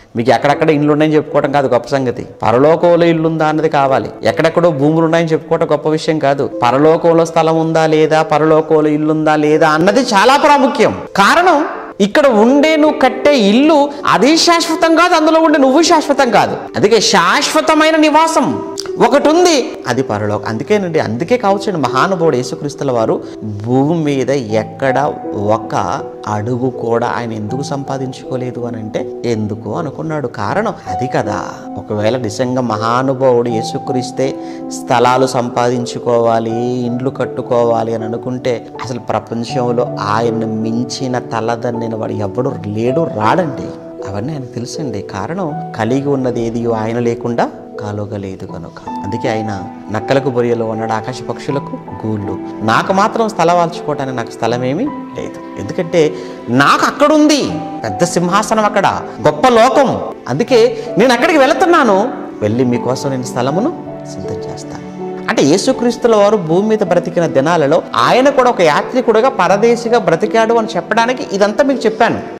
మీకు ఎక్కడెక్కడ ఇండ్లు ఉన్నాయని చెప్పుకోవడం కాదు గొప్ప సంగతి పరలోకంలో ఇల్లు ఉందా అన్నది కావాలి ఎక్కడెక్కడో భూములు ఉన్నాయని చెప్పుకోవడం గొప్ప విషయం కాదు పరలోకంలో స్థలం ఉందా లేదా పరలోకంలో ఇల్లు ఉందా లేదా అన్నది చాలా ప్రాముఖ్యం కారణం ఇక్కడ ఉండే నువ్వు కట్టే ఇల్లు అది శాశ్వతం కాదు అందులో ఉండే నువ్వు శాశ్వతం కాదు అందుకే శాశ్వతమైన నివాసం ఒకటి ఉంది అది పరలోకం అందుకేనండి అందుకే కావచ్చండి మహానుభావుడు యేసుక్రీస్తుల వారు భూమి మీద ఎక్కడ ఒక అడుగు కూడా ఆయన ఎందుకు సంపాదించుకోలేదు అని అంటే ఎందుకు అనుకున్నాడు కారణం అది కదా ఒకవేళ నిజంగా మహానుభావుడు యేసుక్రీస్తే స్థలాలు సంపాదించుకోవాలి ఇండ్లు కట్టుకోవాలి అని అనుకుంటే అసలు ప్రపంచంలో ఆయన్ని మించిన తలదన్నిన వాడు ఎవడు లేడు రాడండి అవన్నీ ఆయనకు తెలుసండి కారణం కలిగి ఉన్నది ఏది ఆయన లేకుండా కాలుగలేదు కనుక అందుకే ఆయన నక్కలకు బొరియలు ఉన్నాడు ఆకాశ పక్షులకు గూళ్ళు నాకు మాత్రం స్థలం వాల్చుకోవటానికి నాకు స్థలం ఏమీ లేదు ఎందుకంటే నాకు అక్కడుంది పెద్ద సింహాసనం అక్కడ గొప్ప లోకం అందుకే నేను అక్కడికి వెళుతున్నాను వెళ్ళి మీకోసం నేను స్థలమును సిద్ధం చేస్తాను అంటే యేసుక్రీస్తుల వారు భూమి మీద బ్రతికిన దినాలలో ఆయన కూడా ఒక యాత్రికుడుగా పరదేశిగా బ్రతికాడు అని చెప్పడానికి ఇదంతా మీకు చెప్పాను